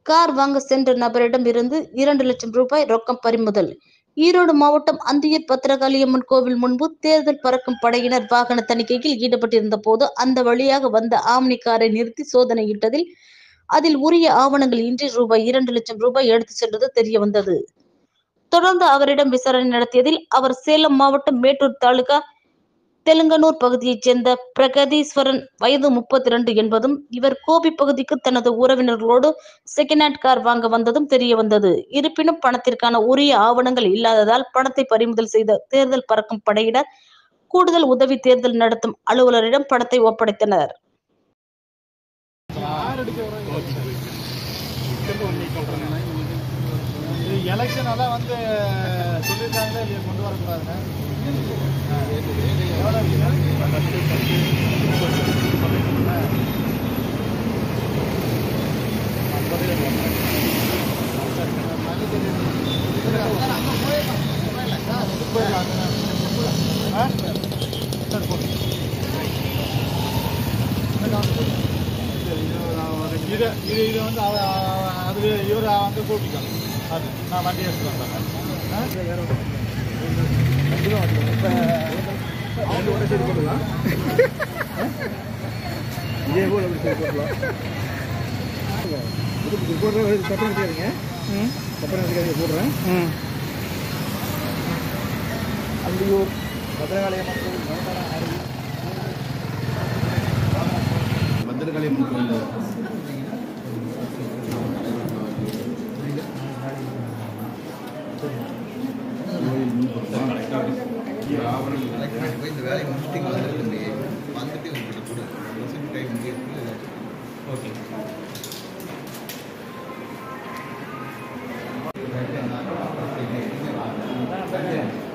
Car வாங்க சென்ற நபரிடம் இருந்து இரண்டு லட்சம் ரூபாய் ரொக்கம் பறிமுதல் ஈரோடு மாவட்டம் அந்தியூர் பத்திரகாளியம்மன் கோவில் முன்பு தேர்தல் பறக்கும் படையினர் வாகன தணிக்கையில் ஈடுபட்டிருந்த போது அந்த வழியாக வந்த ஆம்னி காரை நிறுத்தி சோதனையிட்டதில் அதில் உரிய ஆவணங்கள் இன்றி ரூபாய் இரண்டு லட்சம் ரூபாய் எடுத்து சென்றது தெரிய வந்தது தொடர்ந்து அவரிடம் விசாரணை நடத்தியதில் அவர் சேலம் மாவட்டம் மேட்டூர் தாலுகா தெலுங்கனூர் பகுதியைச் சேர்ந்த பிரகதீஸ்வரன் வயது முப்பத்தி இரண்டு என்பதும் இவர் கோபி பகுதிக்கு தனது உறவினர்களோடு செகண்ட் ஹேண்ட் கார் வாங்க வந்ததும் தெரிய வந்தது இருப்பினும் பணத்திற்கான உரிய ஆவணங்கள் இல்லாததால் பணத்தை பறிமுதல் செய்த தேர்தல் பறக்கும் படையினர் கூடுதல் உதவி தேர்தல் நடத்தும் அலுவலரிடம் பணத்தை ஒப்படைத்தனர் இது எலெக்ஷன் அதான் வந்து சொல்லியிருக்காங்களே இல்லையா கொண்டு வரக்கூடாதுன்னு எவ்வளோ இருக்குங்க? ஐம்பது ரூபா. ஆ? சரி, போடு. இது இது இது வந்து அவ அவ- அது இவர் வந்து கூட்டிக்கணும் அது நான் வண்டி எடுத்து வந்தேன் இதே போல அப்படி சரி போடலாம் இது போடுற சட்டம் வச்சுக்காதீங்க சட்டம் வச்சுக்காதீங்க போடுறேன் அந்தியூர் பத்திரகாளியம்மன் கோவில் நவதான அருவி பத்திரகாளியம்மன் கோயில் கோயில் முன்பக்கம் போய் இந்த வேலையை முடிச்சுட்டு இங்கே வந்துட்டு வந்துட்டு உங்கள்கிட்ட கொடு ரெசிப்ட் டைம் இங்கே இருக்குது ஓகே ஓகே